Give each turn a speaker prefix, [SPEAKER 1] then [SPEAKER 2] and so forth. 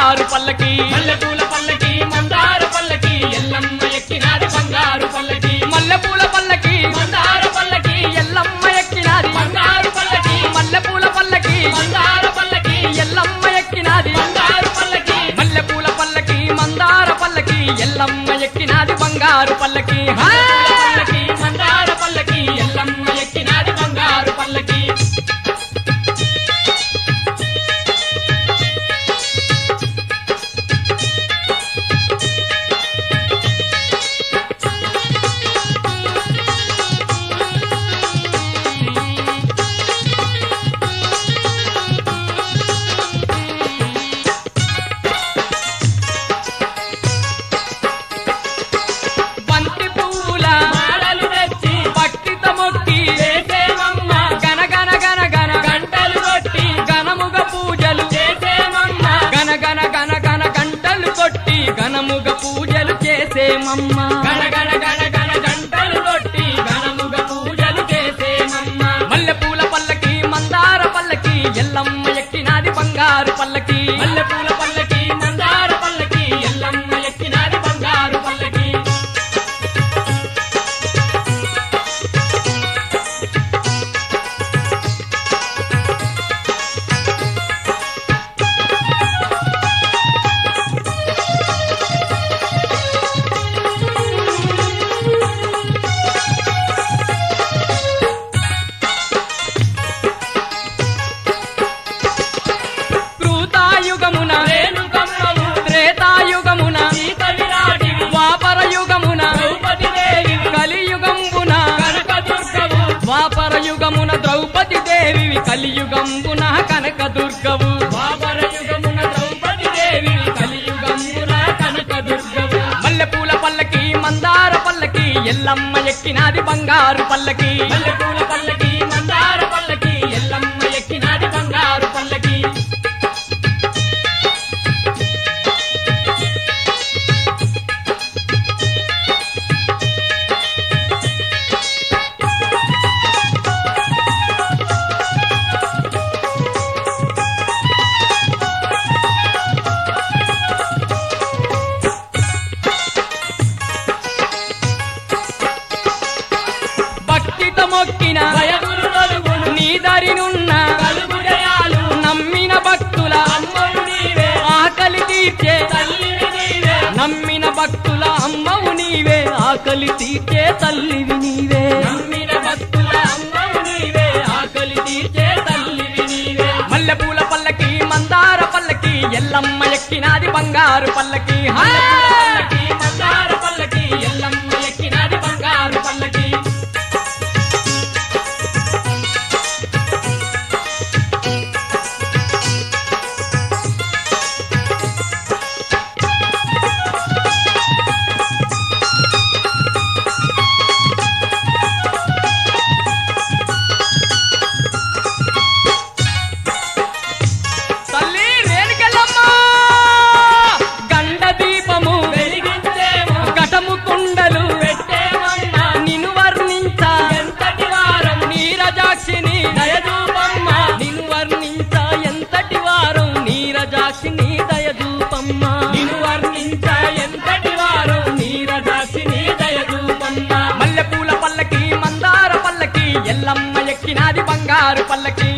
[SPEAKER 1] బంగారు పల్లకి
[SPEAKER 2] మల్లెపూల పల్లకి మందార పల్లకి ఎల్లమ్మ ఎక్కినాది బంగారు పల్లకి
[SPEAKER 1] మల్లెపూల పల్లకి
[SPEAKER 2] మందార పల్లకి
[SPEAKER 1] ఎల్లమ్మ ఎక్కినాది
[SPEAKER 2] బంగారు పల్లకి
[SPEAKER 1] మల్లెపూల పల్లకి
[SPEAKER 2] మందార పల్లకి
[SPEAKER 1] ఎల్లమ్మ ఎక్కినాది
[SPEAKER 2] బంగారు పల్లకి
[SPEAKER 1] మల్లెపూల పల్లకి మందార పల్లకి ఎల్లమ్మ ఎక్కినాది బంగారు పల్లకి హా!
[SPEAKER 2] పల్లకి మందార పల్లకి ఎల్లమ్మ ఎక్కినాది బంగారు పల్లకి
[SPEAKER 1] బంతి పువ్వుల
[SPEAKER 2] మాడలు తెచ్చి
[SPEAKER 1] భక్తితో మొక్కి
[SPEAKER 2] చేసేమమ్మ
[SPEAKER 1] గన గన గన గన
[SPEAKER 2] గంటలు కొట్టి
[SPEAKER 1] గణముగ పూజలు
[SPEAKER 2] చేసేమమ్మ
[SPEAKER 1] గన గన గన గన గంటలు కొట్టి గణముగ పూజలు చేసేమమ్మ
[SPEAKER 2] గణ గణ గణ గణ గంటలు కొట్టి ఘనముగ పూజలు చేసేమమ్మ
[SPEAKER 1] మల్లెపూల పల్లకి మందార పల్లకి ఎల్లమ్మ ఎక్కినాది బంగారు పల్లకి
[SPEAKER 2] మల్లెపూల పల్లకి మందార పల్లకి ఎల్లమ్మ ఎక్కినాది బంగారు పల్లకి
[SPEAKER 1] కృతాయుగమున
[SPEAKER 2] రేణుకమ్మవు
[SPEAKER 1] త్రేతాయుగమున
[SPEAKER 2] సీత విరాటివి
[SPEAKER 1] ద్వాపర యుగమున
[SPEAKER 2] ద్రౌపది దేవి
[SPEAKER 1] కలియుగంబున
[SPEAKER 2] కనక దుర్గవు
[SPEAKER 1] ద్వాపర యుగమున ద్రౌపది దేవి కలియుగంబున కనక దుర్గవు
[SPEAKER 2] ద్వాపర యుగమున ద్రౌపది దేవి కలియుగమున కనక దుర్గవు
[SPEAKER 1] మల్లెపూల పల్లకి మందార పల్లకి ఎల్లమ్మ ఎక్కినాది బంగారు పల్లకి
[SPEAKER 2] మల్లెపూల పల్లకి మందార పల్లకి ఎల్లమ్మ ఎక్కినాది బంగారు పల్లకి
[SPEAKER 1] భక్తితో మొక్కిన
[SPEAKER 2] భయములు నలుగును
[SPEAKER 1] నీ దరినున్న
[SPEAKER 2] కలుగు జయాలు
[SPEAKER 1] నమ్మిన భక్తుల
[SPEAKER 2] అమ్మవు నీవే
[SPEAKER 1] ఆకలి తీర్చే
[SPEAKER 2] తల్లివి నీవే
[SPEAKER 1] నమ్మిన భక్తుల అమ్మవు నీవే ఆకలి తీర్చే తల్లివి నీవే
[SPEAKER 2] నమ్మిన భక్తుల అమ్మవు నీవే ఆకలి తీర్చే తల్లివి నీవే
[SPEAKER 1] మల్లెపూల పల్లకి మందార పల్లకి ఎల్లమ్మ ఎక్కినాది బంగారు పల్లకి హా!
[SPEAKER 2] పల్లకి మందార పల్లకి ఎల్లమ్మ ఎక్కినాది బంగారు పల్లకి
[SPEAKER 1] తల్లి రేణుకెళ్ళమ్మ గండ దీపము
[SPEAKER 2] వెలిగించేమో
[SPEAKER 1] ఘటము కుండలు
[SPEAKER 2] పెట్టేమమ్మ
[SPEAKER 1] నిన్ను వర్ణించ
[SPEAKER 2] ఎంతటి వారం
[SPEAKER 1] నీరజాక్షిని
[SPEAKER 2] దయదూపమ్మ
[SPEAKER 1] నిన్ను వర్ణించ ఎంతటి వారం నీరజాక్షిని దయదూపమ్మ
[SPEAKER 2] నిన్ను వర్ణించ ఎంతటి వారం నీరదాసిని దయదూపమ్మ
[SPEAKER 1] మల్లెపూల పల్లకి మందార పల్లకి ఎల్లమ్మ ఎక్కినాది బంగారు పల్లకి